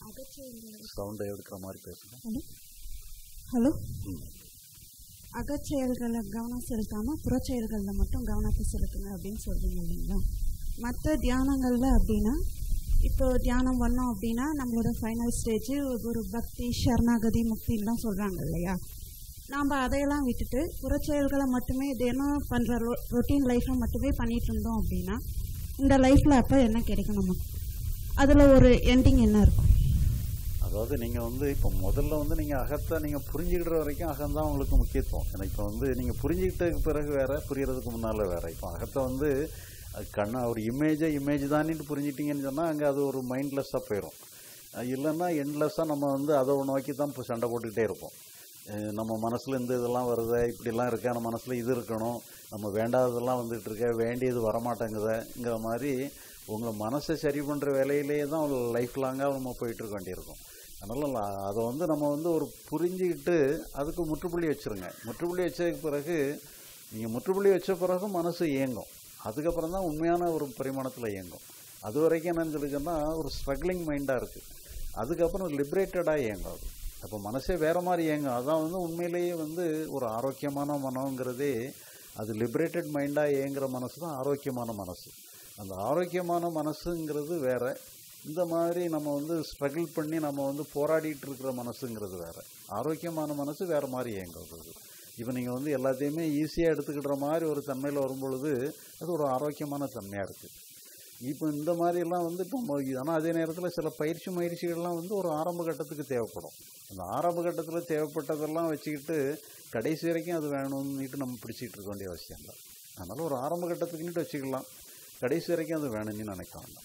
அகச்செயல்கள் சவுண்டை எடுக்கிற மாதிரி பேசுங்க ஹலோ ஹலோ ம். அகச்செயல்களை கவனம் செலுத்தாமல் புறச்செயல்களில் மட்டும் கவனத்தை செலுத்துங்க அப்படின்னு சொல்றீங்க இல்லைங்களா மற்ற தியானங்களில் அப்படின்னா இப்போ தியானம் பண்ணோம் அப்படின்னா நம்மளோட ஃபைனல் ஸ்டேஜ் ஒரு பக்தி சரணாகதி முக்தின்லாம் சொல்கிறாங்க இல்லையா நாம் அதையெல்லாம் விட்டுட்டு புறச்செயல்களை மட்டுமே தினம் பண்ணுற ரொட்டீன் லைஃப்பில் மட்டுமே பண்ணிட்டு இருந்தோம் அப்படின்னா இந்த லைஃப்பில் அப்போ என்ன கிடைக்கும் நமக்கு அதில் ஒரு எண்டிங் என்ன இருக்கும் அதாவது நீங்கள் வந்து இப்போ முதல்ல வந்து நீங்கள் அகத்தை நீங்கள் புரிஞ்சுக்கிற வரைக்கும் அகம்தான் உங்களுக்கு முக்கியத்துவம் ஏன்னா இப்போ வந்து நீங்கள் புரிஞ்சுக்கிட்டதுக்கு பிறகு வேற புரியறதுக்கு முன்னால் வேற இப்போ அகத்தை வந்து அது கண்ணா ஒரு இமேஜை இமேஜ் தானிட்டு புரிஞ்சிட்டிங்கன்னு சொன்னால் அங்கே அது ஒரு மைண்ட்லெஸ்ஸாக போயிடும் அது இல்லைன்னா எண்ட்லெஸ்ஸாக நம்ம வந்து அதை நோக்கி தான் இப்போ சண்டை போட்டுக்கிட்டே இருப்போம் அஹ் நம்ம மனசில் இந்த இதெல்லாம் வருது இப்படிலாம் இருக்கா நம்ம மனசில் இது இருக்கணும் நம்ம வேண்டாததெல்லாம் வந்துட்டு இருக்க வேண்டியது வரமாட்டேங்குதுங்கிற மாதிரி உங்கள் மனசை சரி பண்ணுற வேலையிலேயே தான் லைஃப் லாங்காக நம்ம போயிட்டு இருக்க வேண்டியிருக்கும் அதனால் அதை வந்து நம்ம வந்து ஒரு புரிஞ்சுக்கிட்டு அதுக்கு முற்றுப்புள்ளி வச்சுருங்க முற்றுப்புள்ளி வச்சதுக்கு பிறகு நீங்கள் முற்றுப்புள்ளி வச்ச பிறகு மனசு இயங்கும் அதுக்கப்புறம் தான் உண்மையான ஒரு பரிமாணத்தில் இயங்கும் அது வரைக்கும் என்னன்னு சொல்லி சொன்னால் ஒரு ஸ்ட்ரகிளிங் மைண்டாக இருக்குது அதுக்கப்புறம் லிபரேட்டடாக இயங்கும் அது அப்போ மனசே வேறு மாதிரி இயங்கும் அதான் வந்து உண்மையிலேயே வந்து ஒரு ஆரோக்கியமான மனங்கிறதே அது லிபரேட்டட் மைண்டாக இயங்குற மனசு தான் ஆரோக்கியமான மனசு அந்த ஆரோக்கியமான மனசுங்கிறது வேற இந்த மாதிரி நம்ம வந்து ஸ்ட்ரகிள் பண்ணி நம்ம வந்து போராடிட்டு இருக்கிற மனசுங்கிறது வேற ஆரோக்கியமான மனசு வேற மாதிரி இயங்குறது இப்போ நீங்கள் வந்து எல்லாத்தையுமே ஈஸியாக எடுத்துக்கிற மாதிரி ஒரு தன்மையில் வரும்பொழுது அது ஒரு ஆரோக்கியமான தன்மையாக இருக்குது இப்போ இந்த மாதிரிலாம் வந்து இப்போ ஆனால் அதே நேரத்தில் சில பயிற்சி முயற்சிகள்லாம் வந்து ஒரு ஆரம்ப கட்டத்துக்கு தேவைப்படும் அந்த ஆரம்ப கட்டத்தில் தேவைப்பட்டதெல்லாம் வச்சுக்கிட்டு கடைசி வரைக்கும் அது வேணும்னுட்டு நம்ம பிடிச்சிட்டு இருக்க வேண்டிய அவசியம் இல்லை அதனால் ஒரு ஆரம்ப கட்டத்துக்குன்னுட்டு வச்சுக்கலாம் கடைசி வரைக்கும் அது வேணும்னு நினைக்க வேண்டாம்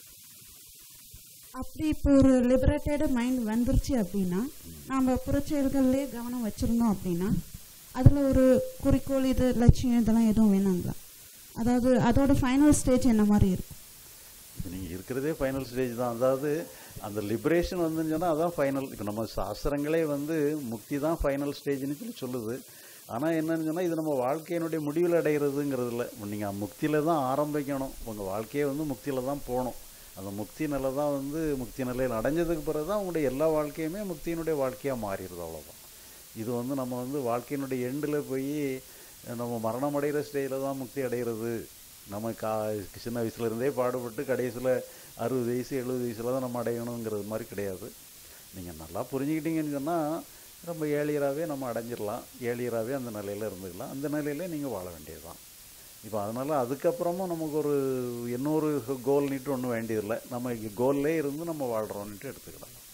அப்படி இப்போ ஒரு லிபரேட்டட் மைண்ட் வந்துருச்சு அப்படின்னா நாம் புறச்செயல்கள்லேயே கவனம் வச்சுருந்தோம் அப்படின்னா அதில் ஒரு குறிக்கோள் இது லட்சியம் இதெல்லாம் எதுவும் வேணாங்களா அதாவது அதோட ஃபைனல் ஸ்டேஜ் என்ன மாதிரி இருக்கும் இப்போ நீங்கள் இருக்கிறதே ஃபைனல் ஸ்டேஜ் தான் அதாவது அந்த லிபரேஷன் வந்துன்னு சொன்னால் அதான் ஃபைனல் இப்போ நம்ம சாஸ்திரங்களே வந்து முக்தி தான் ஃபைனல் ஸ்டேஜ்னு சொல்லி சொல்லுது ஆனால் என்னன்னு சொன்னால் இது நம்ம வாழ்க்கையினுடைய முடிவில் அடைகிறதுங்கிறது இல்லை நீங்கள் முக்தியில் தான் ஆரம்பிக்கணும் உங்கள் வாழ்க்கையே வந்து முக்தியில் தான் போகணும் அந்த முக்தி நிலை தான் வந்து முக்தி நிலையில் அடைஞ்சதுக்கு பிறகு தான் உங்களுடைய எல்லா வாழ்க்கையுமே முக்தியினுடைய வாழ்க்கையாக மாறிடுது அவ்வளோதான் இது வந்து நம்ம வந்து வாழ்க்கையினுடைய எண்டில் போய் நம்ம மரணம் அடைகிற ஸ்டேஜில் தான் முக்தி அடைகிறது நம்ம கா சின்ன வயசுலேருந்தே பாடுபட்டு கடைசியில் அறுபது வயசு எழுபது வயசில் தான் நம்ம அடையணுங்கிறது மாதிரி கிடையாது நீங்கள் நல்லா புரிஞ்சுக்கிட்டீங்கன்னு சொன்னால் ரொம்ப ஏழியராகவே நம்ம அடைஞ்சிடலாம் ஏழியராகவே அந்த நிலையில் இருந்துக்கலாம் அந்த நிலையில நீங்கள் வாழ வேண்டியதுதான் இப்போ அதனால் அதுக்கப்புறமும் நமக்கு ஒரு இன்னொரு கோல் நீட்டு ஒன்றும் வேண்டியதில்லை நம்ம கோல்லே இருந்து நம்ம வாழ்கிறோன்னுட்டு எடுத்துக்கலாம்